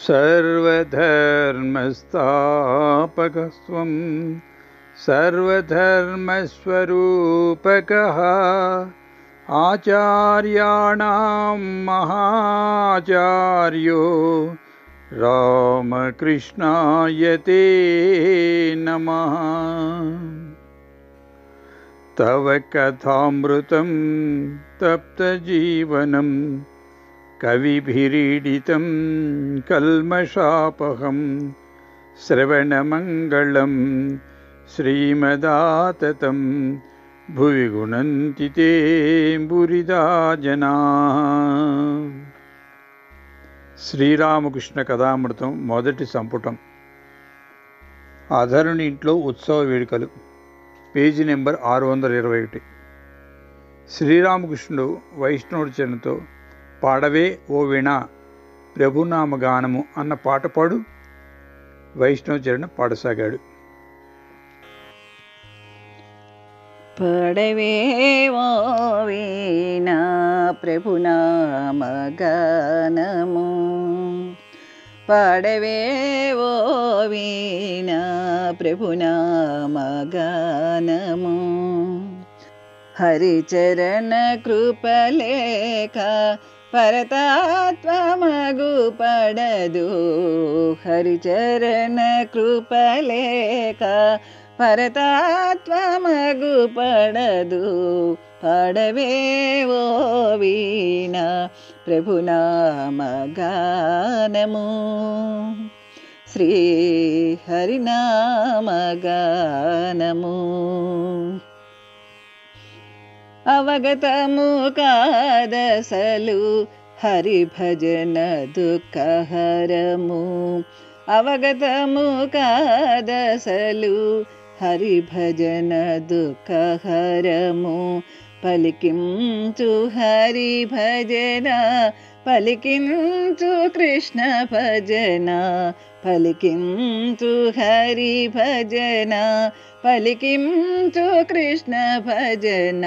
सर्वधर्मस्थापकस्त्वं सर्वधर्मस्वरूपकः आचार्याणां महाचार्यो रामकृष्णाय ते नमः तव कथामृतं तप्तजीवनं कविभिरीडितं कल्मषापहं श्रवणमङ्गलं श्रीमदाततं भुवि गुणन्ति ते बुरिदा जनाः శ్రీరామకృష్ణ కథామృతం మొదటి సంపుటం అధరుని ఇంట్లో ఉత్సవ వేడుకలు పేజీ నెంబర్ ఆరు వందల ఇరవై ఒకటి శ్రీరామకృష్ణుడు వైష్ణవుడి చరణతో పాడవే ఓ వీణ ప్రభునామ గానము అన్న పాట పాడు వైష్ణవ చరణ పాడసాగాడు పడవేవో వీణ ప్రభునామగానము పాడవేవో వీణ ప్రభునామగానము హరిచరణ కృపలేక పరతాత్వమగు పడదు హరిచరణ కృపలేక పరతాత్వమగు పడదు పడవేవో వీణ ప్రభునామగానము శ్రీ హరినామగానము అవగతము కాదసలు హరి భజన దుఃఖహరము అవగతము కాదసలు హరి భజన దుఃఖహరము పలికించు హరి భజన పలికించు కృష్ణ భజన పలికించు హరి భజన పలికించు కృష్ణ భజన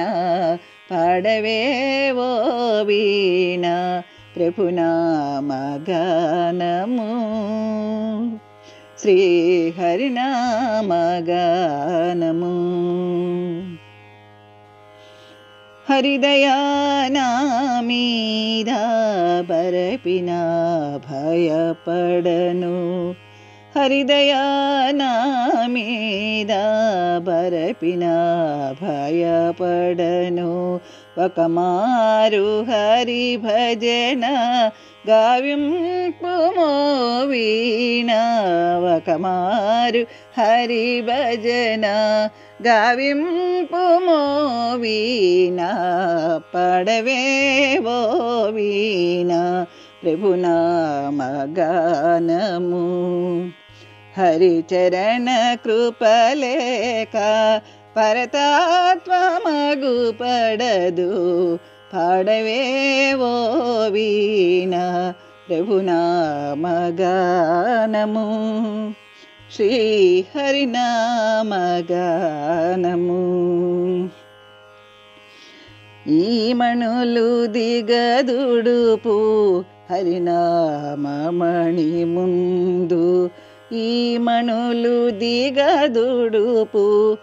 పాడవేవో వీణ ప్రభునామగానము శ్రీ హరినామగానము హరిదయానామీద బరపిన భయపడను హరిదయానామీద బరపిన భయపడను ఒక మారు హరి భజన గావింపు మోవీణ ఒక మారు హరి భజన గావింపు మోవీణ పడవేవో వీణ ప్రభునామగానము హరిచరణ కృపలేక పరతాత్వమగు పడదు పాడవేవో వీణ ప్రభునామగానము శ్రీ హరినామగానము ఈ మణులు దిగదుడుపు హరినామమణి ముందు ఈ మణులు దిగదుడుపు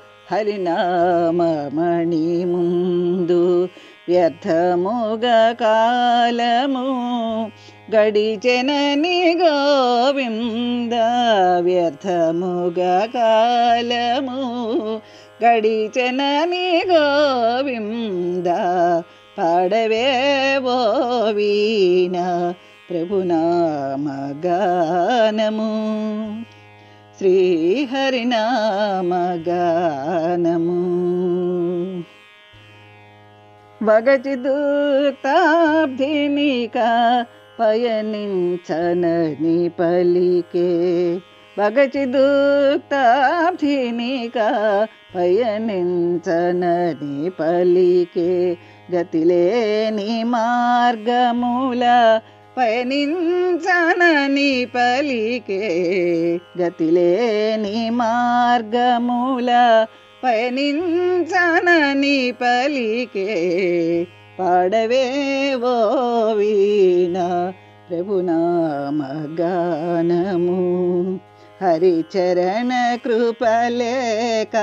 హరినామమణి ముందు వ్యర్థముగా కాలము గడిచెనని గోవింద వ్యర్థముగా కాలము గడిచెనని గోవింద పాడవేవో వీణ ప్రభునామగానము శ్రీహరినామగానము వగచి దూక్తాబ్ధినిక పయనించనని పలికే వగచి దూక్తాబ్ధినిక పయనించనని పలికే గతిలేని మార్గముల పయనించనని పలికే గతిలేని మార్గముల పయనించనని పలికే పాడవేవో వీణ ప్రభునామ గానము హరిచరణ కృపలేక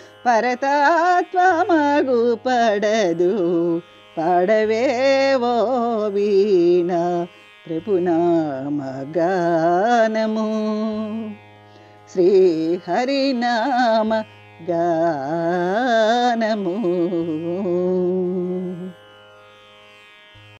పరతత్వమగు పడదు పాడవేవో వీణ ప్రభునామ గానము శ్రీ హరినామ గానము